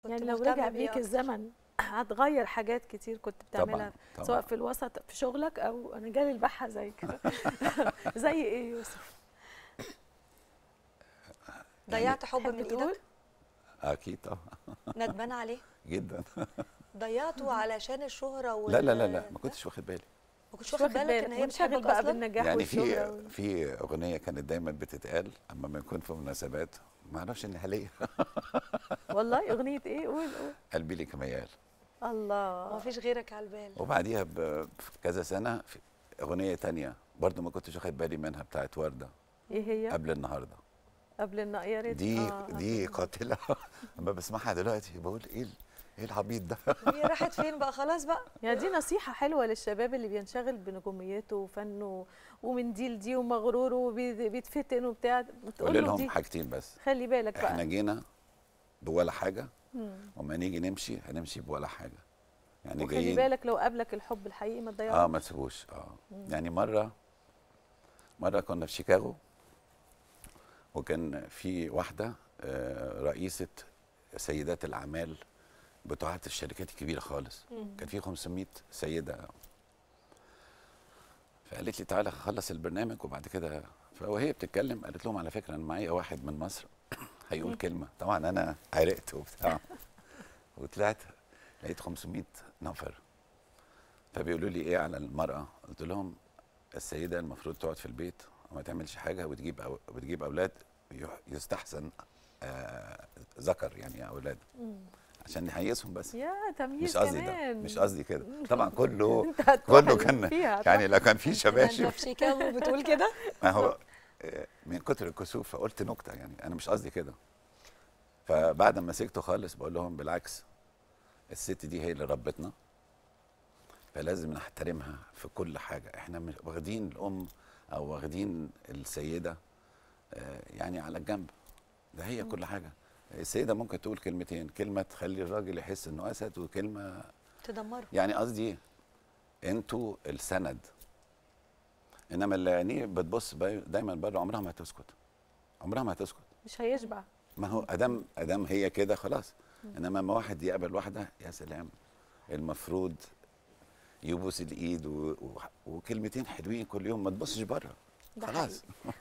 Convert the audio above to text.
يعني لو مهتمة رجع بيه بيك أكتر. الزمن هتغير حاجات كتير كنت بتعملها طبعا طبعا سواء في الوسط في شغلك او انا جالي البحه زي كده زي ايه يوسف ضيعت حب تحب من تقول؟ ايدك اكيد طبعا ندمان عليه جدا ضيعته علشان الشهره وال... لا لا لا لا ما كنتش واخد بالي ما كنتش واخد بالك ان هي منشغل بتحبك بقى اصلا بالنجاح يعني والشهرة في وال- في اغنيه كانت دايما بتتقال اما بنكون في مناسبات ما اعرفش انها ليه والله اغنيه ايه قول قول قلبي لك ميال ما الله فيش غيرك على البال وبعديها ب- بكذا سنه في اغنيه تانية برضو ما كنتش واخد بالي منها بتاعت ورده ايه هي قبل النهارده قبل النا يا ريت دي آه، دي قبل- قاتله اما بسمعها دلوقتي بقول ايه ال- ايه العبيط ده هي راحت فين بقى خلاص بقى يعني دي نصيحة حلوة للشباب اللي بينشغل بنجوميته وفنه ومن دي لدي ومغرور وبيتفتن وبتاع بتقول قول له لهم دي حاجتين بس خلي بالك احنا بقى جينا بولا حاجه مم. وما نيجي نمشي هنمشي بولا حاجه يعني وخلي جايين بالك لو قابلك الحب الحقيقي ما اه تضيعوش ما تسيبوش اه يعني مره مره كنا في شيكاغو وكان في واحده آه، رئيسه سيدات الاعمال بتوعات الشركات الكبيره خالص كان في 500 سيده فقالت لي تعالى خلص البرنامج وبعد كده فوهي بتتكلم قالت لهم على فكره انا معايا واحد من مصر هيقول كلمه طبعا انا عرقت وبتاع وطلعت لقيت 500 نفر فبيقولوا لي ايه على المراه قلت لهم السيده المفروض تقعد في البيت وما تعملش حاجه وتجيب أو وتجيب اولاد يح- يستحسن آه ذكر يعني اولاد مم. عشان نحيزهم بس يا تمييز مش قصدي ده كمان مش قصدي كده طبعا كله انت هتروح كله كان فيها يعني لو كان في انت شباشب في شيكاغو بتقول كده ما هو آه، من كتر الكسوف فقلت نكته يعني انا مش قصدي كده فبعد ما مسكته خالص بقول لهم بالعكس الست دي هي اللي ربتنا فلازم نحترمها في كل حاجه احنا مش واخدين الام او واخدين السيده آه، يعني على الجنب ده هي كل حاجه السيده ممكن تقول كلمتين كلمه تخلي الراجل يحس انه اسد وكلمه تدمره يعني قصدي ايه انتوا السند انما اللي عينيه بتبص باي- دايما بره عمرها ما هتسكت عمرها ما هتسكت مش هيشبع ما هو ادام ادام هي كده خلاص انما لما واحد يقابل واحده يا سلام المفروض يبوس الايد و... و... وكلمتين حلوين كل يوم ما تبصش بره ده خلاص